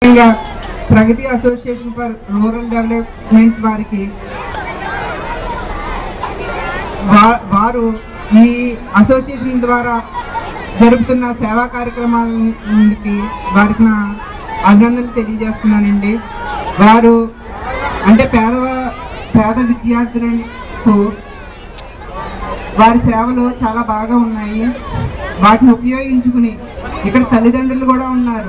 ముఖ్యంగా Pragati association for rural development వారికి వా- వారు ఈ అసోసియేషన్ ద్వారా జరుపుతున్న సేవా కార్యక్రమాలకి వారికి నా అభినందనలు తెలియజేస్తున్నానండి వారు అంటే పేదవ పేద విద్యార్థులకు వారి సేవలు చాలా బాగా ఉన్నాయి వాటిని ఉపయోగించుకుని ఇక్కడ తల్లిదండ్రులు కూడా ఉన్నారు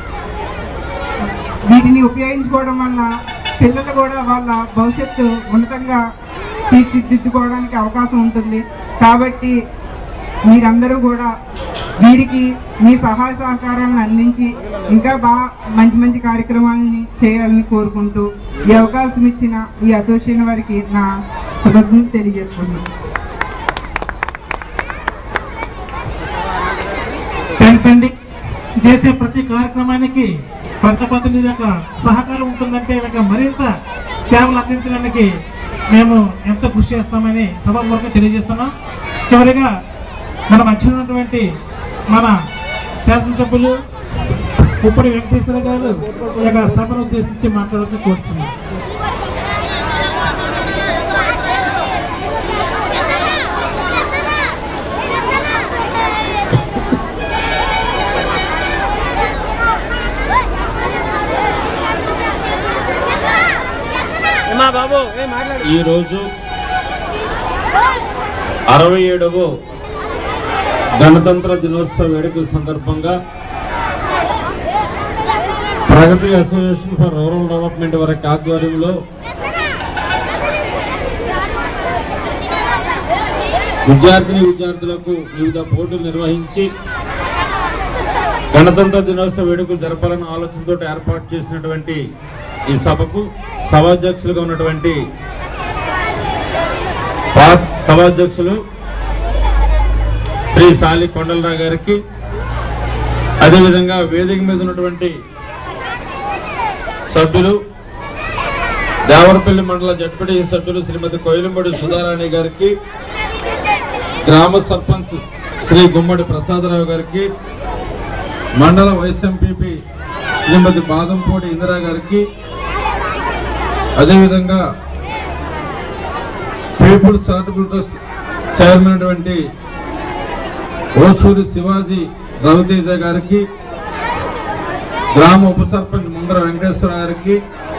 వీటిని ఉపయోగించుకోవడం వల్ల పిల్లలు కూడా వాళ్ళ భవిష్యత్తు ఉన్నతంగా తీర్చిదిద్దుకోవడానికి అవకాశం ఉంటుంది కాబట్టి మీరందరూ కూడా వీరికి మీ సహాయ సహకారాలను అందించి ఇంకా బాగా మంచి మంచి కార్యక్రమాలని చేయాలని కోరుకుంటూ ఈ అవకాశం ఇచ్చిన ఈ అసోసియేషన్ వారికి నా కృతజ్ఞతలు తెలియజేస్తున్నాను థ్యాంక్స్ అండి చేసే ప్రతి కార్యక్రమానికి ప్రజాప్రతినిధి యొక్క సహకారం ఉంటుందంటే వీళ్ళకి మరింత సేవలు అందించడానికి మేము ఎంత కృషి చేస్తామని సభాపూర్వకంగా తెలియజేస్తున్నాం చివరిగా మన మధ్య ఉన్నటువంటి మన శాసనసభ్యులు ఉప్పటి వెంకటేశ్వర గారు ఈ యొక్క సభను ఉద్దేశించి మాట్లాడుతూ కోరుచున్నాం ఈరోజు అరవై ఏడవ గణతంత్ర దినోత్సవ వేడుకల సందర్భంగా Pragati association for rural development వారి ఆధ్వర్యంలో విద్యార్థిని విద్యార్థులకు వివిధ పోటీలు నిర్వహించి గణతంత్ర దినోత్సవ వేడుకలు జరపాలన్న ఆలోచనతో ఏర్పాటు చేసినటువంటి ఈ సభకు సభాధ్యక్షులుగా ఉన్నటువంటి పా- సభాధ్యక్షులు శ్రీ సాలి కొండలరావు గారికి అదేవిధంగా వేదిక మీద ఉన్నటువంటి సభ్యులు దేవరపల్లి మండల జడ్పీ సభ్యులు శ్రీమతి కోయిలంబడి సుధారాణి గారికి గ్రామ సర్పంచ్ శ్రీ గుమ్మడి ప్రసాదరావు గారికి మండల వైస్ ఎంపీపీ శ్రీమతి బాదంపూడి ఇందిరా గారికి అదేవిధంగా పీపుల్స్ చారిటబుల్ ట్రస్ట్ చైర్మన్ అయినటువంటి ఓసూరి శివాజీ రవితేజ గారికి గ్రామ ఉప సర్పంచ్ ముందర వెంకటేశ్వర గారికి